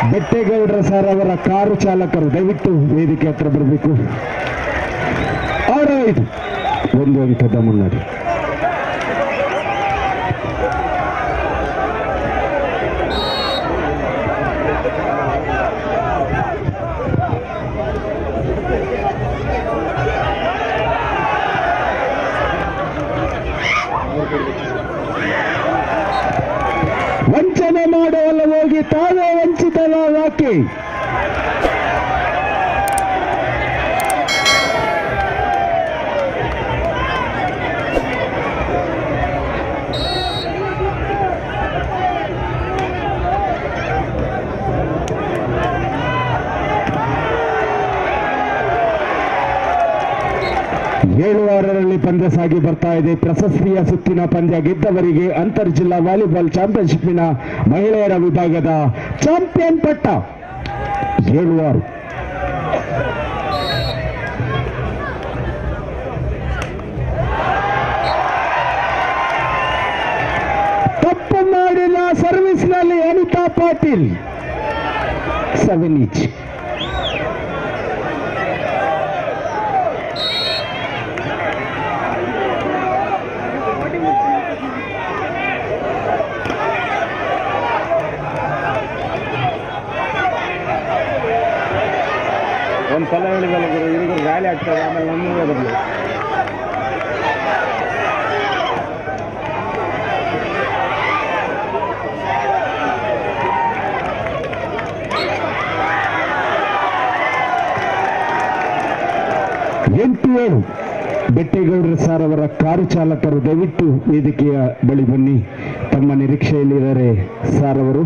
ಬೆಟ್ಟೇಗೌಡರ sir ಅವರ car ಚಾಲಕರು ದಯವಿಟ್ಟು ವೇದಿಕೆ ಹತ್ರ ಬರಬೇಕು ಆರು ಐದು ಒಂದು ಅಂಕದ ಮುನ್ನಡೆ ವಂಚನೆ ಮಾಡುವಲ್ಲ ಹೋಗಿ ತಾವೇ ವಂಚಿತರಾಕೆ ಏಳು ಆರರಲ್ಲಿ ಪಂದ್ಯ ಸಾಗಿ ಬರ್ತಾ ಇದೆ ಪ್ರಶಸ್ತಿಯ ಸುತ್ತಿನ ಪಂದ್ಯ ಗೆದ್ದವರಿಗೆ ಅಂತರ್ ಜಿಲ್ಲಾ ವಾಲಿಬಾಲ್ ಚಾಂಪಿಯನ್ಶಿಪ್ನ ಮಹಿಳೆಯರ ವಿಭಾಗದ ಚಾಂಪಿಯನ್ ಪಟ್ಟ ಏಳು ಆರು ತಪ್ಪು ಮಾಡಿದ ಸರ್ವಿಸ್ನಲ್ಲಿ ಅನಿತಾ ಪಾಟೀಲ್ ಸೆವೆನ್ ಈಚ್ ಒಂದು ಸಲ ಹೇಳಿದಲ್ಲ ಗುರು ಇವ್ರಿಗೆ ಗಾಳಿ ಆಗ್ತದೆ ಆಮೇಲೆ ನಮಗೆ ಬರಲಿ ಎಂಟು ಏಳು ಬೆಟ್ಟೇಗೌಡರ ಸಾರ್ ಅವರ ಕಾರು ಚಾಲಕರು ದಯವಿಟ್ಟು ವೇದಿಕೆಯ ಬಳಿ ಬನ್ನಿ ತಮ್ಮ ನಿರೀಕ್ಷೆಯಲ್ಲಿದ್ದಾರೆ ಸಾರ್ ಅವರು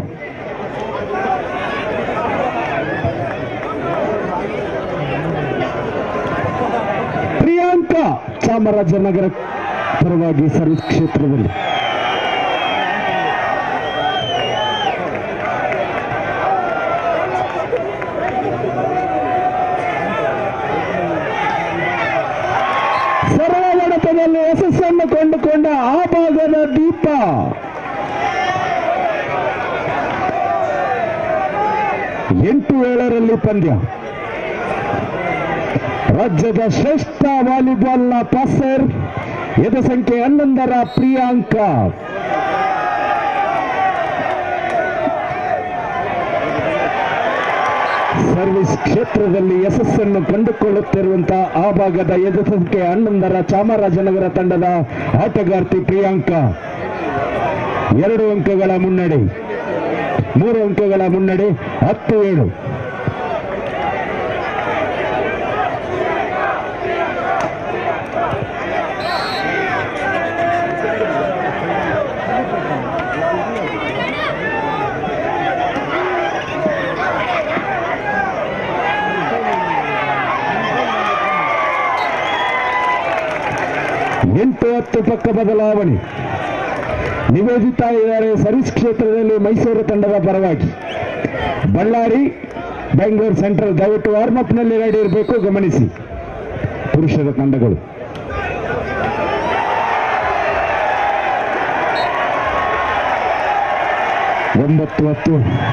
ಪ್ರಿಯಾಂಕಾ ಚಾಮರಾಜನಗರ ಪರವಾಗಿ ಸರ್ವಿಸ್ ಕ್ಷೇತ್ರದಲ್ಲಿ ಸರಳ ಹೊಡೆತದಲ್ಲಿ ಯಶಸ್ಸನ್ನು ಕೊಂಡುಕೊಂಡ ಆ ಭಾಗದ ದೀಪ ಎಂಟು ಏಳರಲ್ಲಿ ಪಂದ್ಯ ರಾಜ್ಯದ ಶ್ರೇಷ್ಠ ವಾಲಿಬಾಲ್ನ ಪಾಸರ್ ಎದ ಸಂಖ್ಯೆ ಹನ್ನೊಂದರ ಪ್ರಿಯಾಂಕಾ ಸರ್ವಿಸ್ ಕ್ಷೇತ್ರದಲ್ಲಿ ಯಶಸ್ಸನ್ನು ಕಂಡುಕೊಳ್ಳುತ್ತಿರುವಂತಹ ಆ ಭಾಗದ ಎದ ಸಂಖ್ಯೆ ಹನ್ನೊಂದರ ಚಾಮರಾಜನಗರ ತಂಡದ ಆಟಗಾರ್ತಿ ಪ್ರಿಯಾಂಕಾ ಎರಡು ಅಂಕಗಳ ಮುನ್ನಡೆ ಮೂರು ಅಂಕಗಳ ಮುನ್ನಡೆ ಹತ್ತು ಏಳು ಎಂಟು ಹತ್ತು ಪಕ್ಕ ಬದಲಾವಣೆ ನಿವೇದಿತಾ ಇದ್ದಾರೆ ಸರ್ವಿಸ್ ಕ್ಷೇತ್ರದಲ್ಲಿ ಮೈಸೂರು ತಂಡದ ಪರವಾಗಿ ಬಳ್ಳಾರಿ ಬೆಂಗಳೂರು ಸೆಂಟ್ರಲ್ ದಯವಿಟ್ಟು ವಾರ್ಮಪ್ನಲ್ಲಿ ರೆಡಿ ಇರಬೇಕು ಗಮನಿಸಿ ಪುರುಷರ ತಂಡಗಳು ಒಂಬತ್ತು ಹತ್ತು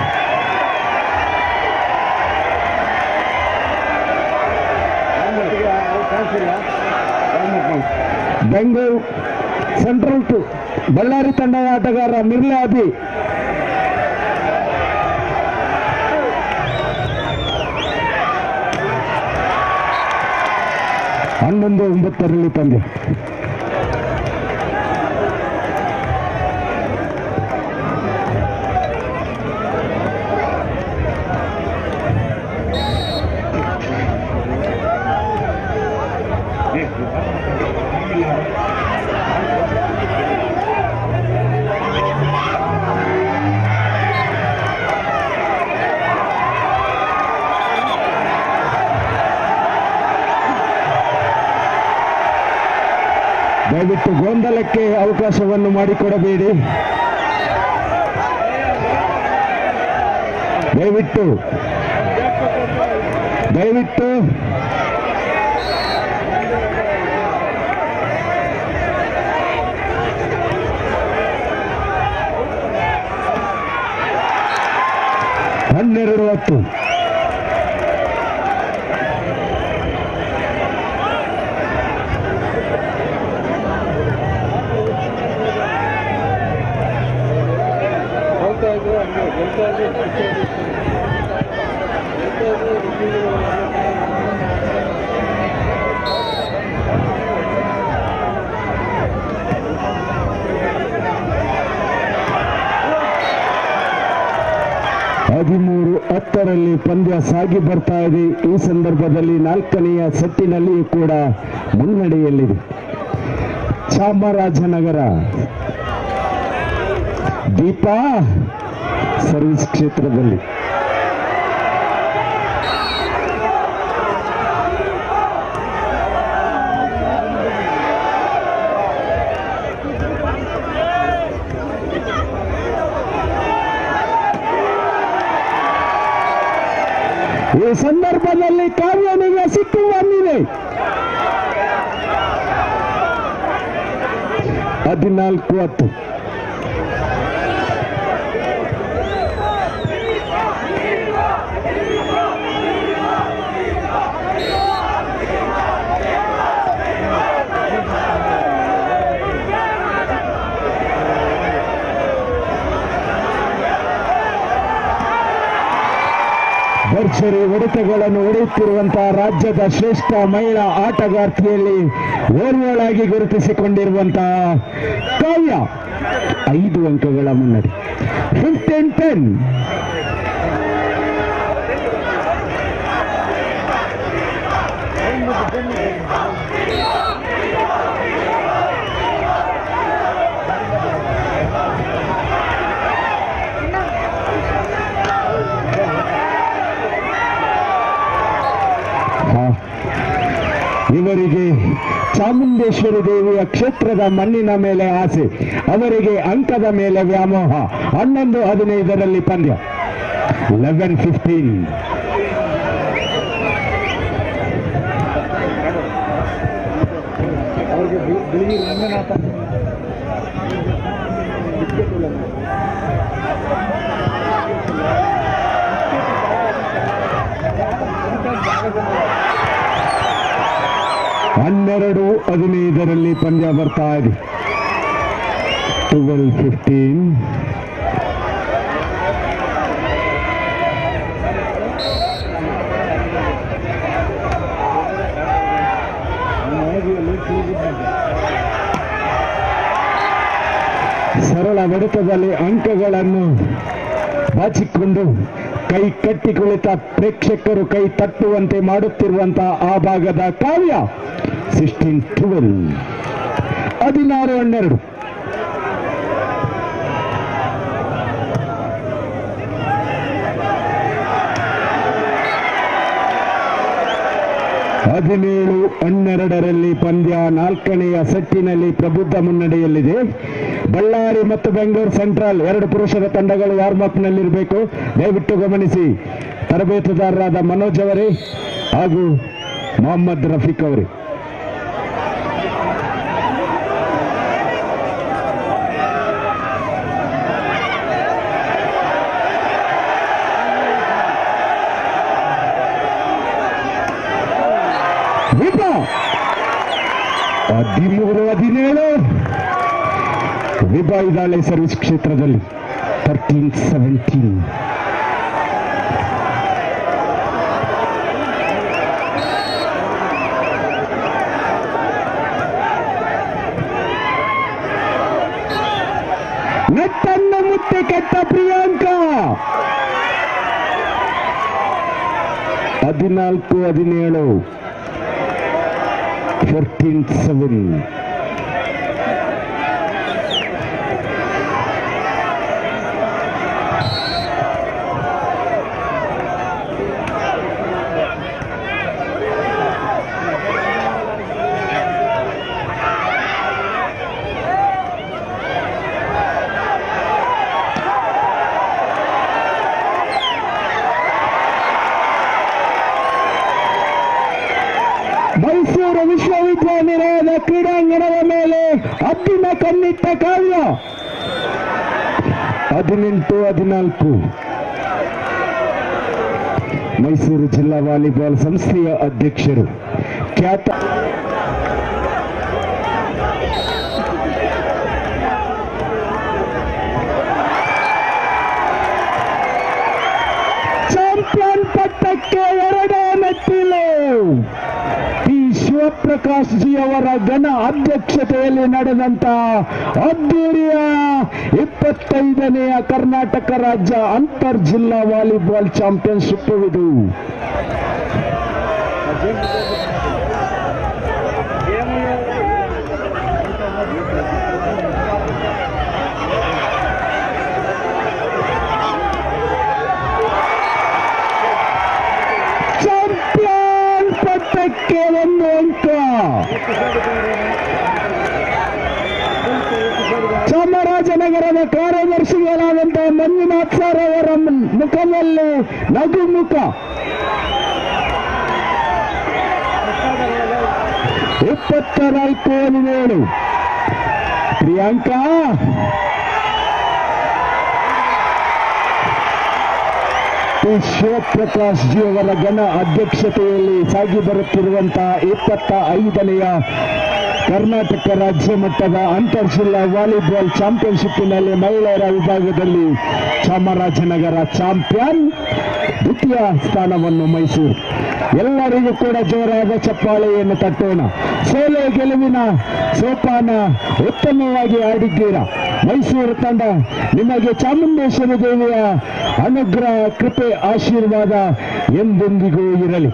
ಬೆಂಗಳೂರು ಸೆಂಟ್ರಲ್ ಟು ಬಳ್ಳಾರಿ ತಂಡದ ಆಟಗಾರ ಮಿರ್ಲೆ ಅಬಿ ಹನ್ನೊಂದು ಒಂಬತ್ತರಲ್ಲಿ ಪಂದ್ಯ ದಯವಿಟ್ಟು ಗೊಂದಲಕ್ಕೆ ಅವಕಾಶವನ್ನು ಮಾಡಿಕೊಡಬೇಡಿ ದಯವಿಟ್ಟು ದಯವಿಟ್ಟು ಹನ್ನೆರಡು ಹತ್ತು ಹೋಗ್ತಾ ಇದ್ರು ಹಂಗೆ ಗೆಲ್ತಾ ಇದ್ರು ಗೆಲ್ತಾ ಇದ್ರು. ಗೆಲ್ತಾ ಇದ್ರು, ಗೆಲ್ತಿದ್ರು. ಹದಿಮೂರು ಹತ್ತರಲ್ಲಿ ಪಂದ್ಯ ಸಾಗಿ ಬರ್ತಾ ಇದೆ ಈ ಸಂದರ್ಭದಲ್ಲಿ ನಾಲ್ಕನೆಯ ಸೆಟ್ಟಿನಲ್ಲಿಯೂ ಕೂಡ ಮುನ್ನಡೆಯಲ್ಲಿದೆ ಚಾಮರಾಜನಗರ ದೀಪಾ ಸರ್ವಿಸ್ ಕ್ಷೇತ್ರದಲ್ಲಿ ಈ ಸಂದರ್ಭದಲ್ಲಿ ಕಾವ್ಯನಿಗೆ ಸಿಕ್ಕು ಬಂದಿದೆ ಹದಿನಾಲ್ಕು ಹತ್ತು ಭರ್ಜರಿ ಹೊಡೆತಗಳನ್ನು ಹೊಡೆಯುತ್ತಿರುವಂತಹ ರಾಜ್ಯದ ಶ್ರೇಷ್ಠ ಮಹಿಳಾ ಆಟಗಾರ್ತಿಯಲ್ಲಿ ಓರ್ವಳಾಗಿ ಗುರುತಿಸಿಕೊಂಡಿರುವಂತಹ ಕಾವ್ಯ ಐದು ಅಂಕಗಳ ಮುನ್ನಡೆ ಫಿಫ್ಟೀನ್ ಟೆನ್ ಇವರಿಗೆ ಚಾಮುಂಡೇಶ್ವರಿ ದೇವಿಯ ಕ್ಷೇತ್ರದ ಮಣ್ಣಿನ ಮೇಲೆ ಆಸೆ ಅವರಿಗೆ ಅಂಕದ ಮೇಲೆ ವ್ಯಾಮೋಹ ಹನ್ನೊಂದು ಹದಿನೈದರಲ್ಲಿ ಪಂದ್ಯ ಲೆವೆನ್ ಫಿಫ್ಟೀನ್ ಅವ್ರಿಗೆ ಬಿ- ಬಿಳಿಗಿ ರಂಗನಾಥ ಬಿಸ್ಕೆಟ್ ಇಲ್ಲ. ಹನ್ನೆರಡು ಹದಿನೈದರಲ್ಲಿ ಪಂದ್ಯ ಬರ್ತಾ ಇದೆ ಟ್ವೆಲ್ ಫಿಫ್ಟೀನ್ ನಮ್ಮ ಮನೆಯಲ್ಲಿ ಕೂಗಿದ್ದಂತೆ. ಸರಳ ಹೊಡೆತದಲ್ಲಿ ಅಂಕಗಳನ್ನು ಬಾಚಿಕೊಂಡು ಕೈ ಕಟ್ಟಿ ಕುಳಿತ ಪ್ರೇಕ್ಷಕರು ಕೈ ತಟ್ಟುವಂತೆ ಮಾಡುತ್ತಿರುವಂತಹ ಆ ಭಾಗದ ಕಾವ್ಯ ಸಿಕ್ಸ್ಟೀನ್ ಟ್ವೆಲ್ ಹದಿನಾರು ಹನ್ನೆರಡು ಹದಿನೇಳು ಹನ್ನೆರಡರಲ್ಲಿ ಪಂದ್ಯ ನಾಲ್ಕನೆಯ ಸೆಟ್ಟಿನಲ್ಲಿ ಪ್ರಬುದ್ಧ ಮುನ್ನಡೆಯಲ್ಲಿದೆ ಬಳ್ಳಾರಿ ಮತ್ತು ಬೆಂಗಳೂರು ಸೆಂಟ್ರಲ್ ಎರಡು ಪುರುಷರ ತಂಡಗಳು ವಾರ್ಮ್ ಅಪ್ ನಲ್ಲಿರಬೇಕು ದಯವಿಟ್ಟು ಗಮನಿಸಿ ತರಬೇತುದಾರರಾದ ಮನೋಜ್ ಅವರೇ ಹಾಗೂ ಮೊಹಮ್ಮದ್ ರಫೀಕ್ ಅವರೇ ದೀಪ ಹದಿಮೂರು ಹದಿನೇಳು ವಿಭಾ ಇದ್ದಾಳೆ ಸರ್ವಿಸ್ ಕ್ಷೇತ್ರದಲ್ಲಿ ತರ್ಟೀನ್ ಸೆವೆಂಟೀನ್ ನೆಟ್ಟನ್ನು ಮುತ್ತೆ ಕೆಟ್ಟ ಪ್ರಿಯಾಂಕಾ ಹದಿನಾಲ್ಕು ಹದಿನೇಳು ಫೋರ್ಟೀನ್ ಸೆವೆನ್ ಮೈಸೂರು ವಿಶ್ವವಿದ್ಯಾನಿಲಯದ ಕ್ರೀಡಾಂಗಣದ ಮೇಲೆ ಹದ್ದಿನ ಕಣ್ಣಿಟ್ಟ ಕಾವ್ಯ ಹದಿನೆಂಟು ಹದಿನಾಲ್ಕು ಮೈಸೂರು ಜಿಲ್ಲಾ ವಾಲಿಬಾಲ್ ಸಂಸ್ಥೆಯ ಅಧ್ಯಕ್ಷರು ಖ್ಯಾತ ಚಾಂಪಿಯನ್ ಪಟ್ಟಕ್ಕೆ ಎರಡೇ ಮೆಟ್ಟಿಲು ಪಿ ಶಿವಪ್ರಕಾಶ್ ಜಿ ಅವರ ಘನ ಅಧ್ಯಕ್ಷತೆಯಲ್ಲಿ ನಡೆದಂತ ಅದ್ದೂರಿಯ ಇಪ್ಪತ್ತೈದನೆಯ ಕರ್ನಾಟಕ ರಾಜ್ಯ ಅಂತರ್ ಜಿಲ್ಲಾ ವಾಲಿಬಾಲ್ ಚಾಂಪಿಯನ್ಶಿಪ್ ಇದು ಚಾಂಪಿಯನ್ ಪಟ್ಟಕ್ಕೆ ಒಂದು ಅಂಕ ಚಾಮರಾಜನಗರದ ಕಾರ್ಯದರ್ಶಿಗಳಾದಂತಹ ಮಂಜುನಾಥ್ ಸರ್ ಅವರ ಮುಖದಲ್ಲಿ ನಗು ಮುಖ ಇಪ್ಪತ್ತ ನಾಲ್ಕು ಹದಿನೇಳು ಪ್ರಿಯಾಂಕಾ ಪಿ ಶಿವಪ್ರಕಾಶ್ ಜಿ ಅವರ ಘನ ಅಧ್ಯಕ್ಷತೆಯಲ್ಲಿ ಸಾಗಿ ಬರುತ್ತಿರುವಂತಹ ಇಪ್ಪತ್ತ ಐದನೆಯ ಕರ್ನಾಟಕ ರಾಜ್ಯ ಮಟ್ಟದ ಅಂತರ್ ಜಿಲ್ಲಾ ವಾಲಿಬಾಲ್ ಚಾಂಪಿಯನ್ಶಿಪ್ನಲ್ಲಿ ಮಹಿಳೆಯರ ವಿಭಾಗದಲ್ಲಿ ಚಾಮರಾಜನಗರ ಚಾಂಪಿಯನ್ ದ್ವಿತೀಯ ಸ್ಥಾನವನ್ನು ಮೈಸೂರು ಎಲ್ಲರಿಗೂ ಕೂಡ ಜೋರಾದ ಚಪ್ಪಾಳೆಯನ್ನು ತಟ್ಟೋಣ ಸೋಲೆ ಗೆಲುವಿನ ಸೋಪಾನ ಉತ್ತಮವಾಗಿ ಆಡಿದ್ದೀರಾ ಮೈಸೂರು ತಂಡ ನಿಮಗೆ ಚಾಮುಂಡೇಶ್ವರಿ ದೇವಿಯ ಅನುಗ್ರಹ ಕೃಪೆ ಆಶೀರ್ವಾದ ಎಂದೆಂದಿಗೂ ಇರಲಿ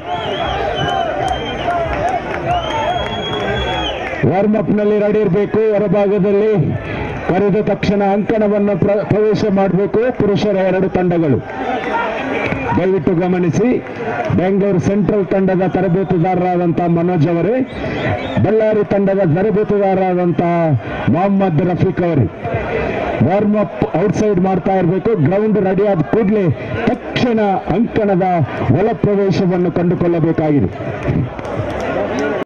ವಾರ್ಮಪ್ನಲ್ಲಿ ರೆಡಿ ಇರಬೇಕು ಹೊರಭಾಗದಲ್ಲಿ ಕರೆದ ತಕ್ಷಣ ಅಂಕಣವನ್ನು ಪ್ರ- ಪ್ರವೇಶ ಮಾಡಬೇಕು ಪುರುಷರ ಎರಡು ತಂಡಗಳು ದಯವಿಟ್ಟು ಗಮನಿಸಿ ಬೆಂಗಳೂರು ಸೆಂಟ್ರಲ್ ತಂಡದ ತರಬೇತುದಾರರಾದಂತಹ ಮನೋಜ್ ಅವರೇ ಬಳ್ಳಾರಿ ತಂಡದ ತರಬೇತುದಾರರಾದಂತಹ ಮೊಹಮ್ಮದ್ ರಫೀಕ್ ಅವರೇ ವಾರ್ಮ್ ಅಪ್ ಔಟ್ಸೈಡ್ ಮಾಡ್ತಾ ಇರಬೇಕು ಗ್ರೌಂಡ್ ರೆಡಿ ಆದ ಕೂಡಲೇ ತಕ್ಷಣ ಅಂಕಣದ ಒಳ ಪ್ರವೇಶವನ್ನು ಕಂಡುಕೊಳ್ಳಬೇಕಾಗಿದೆ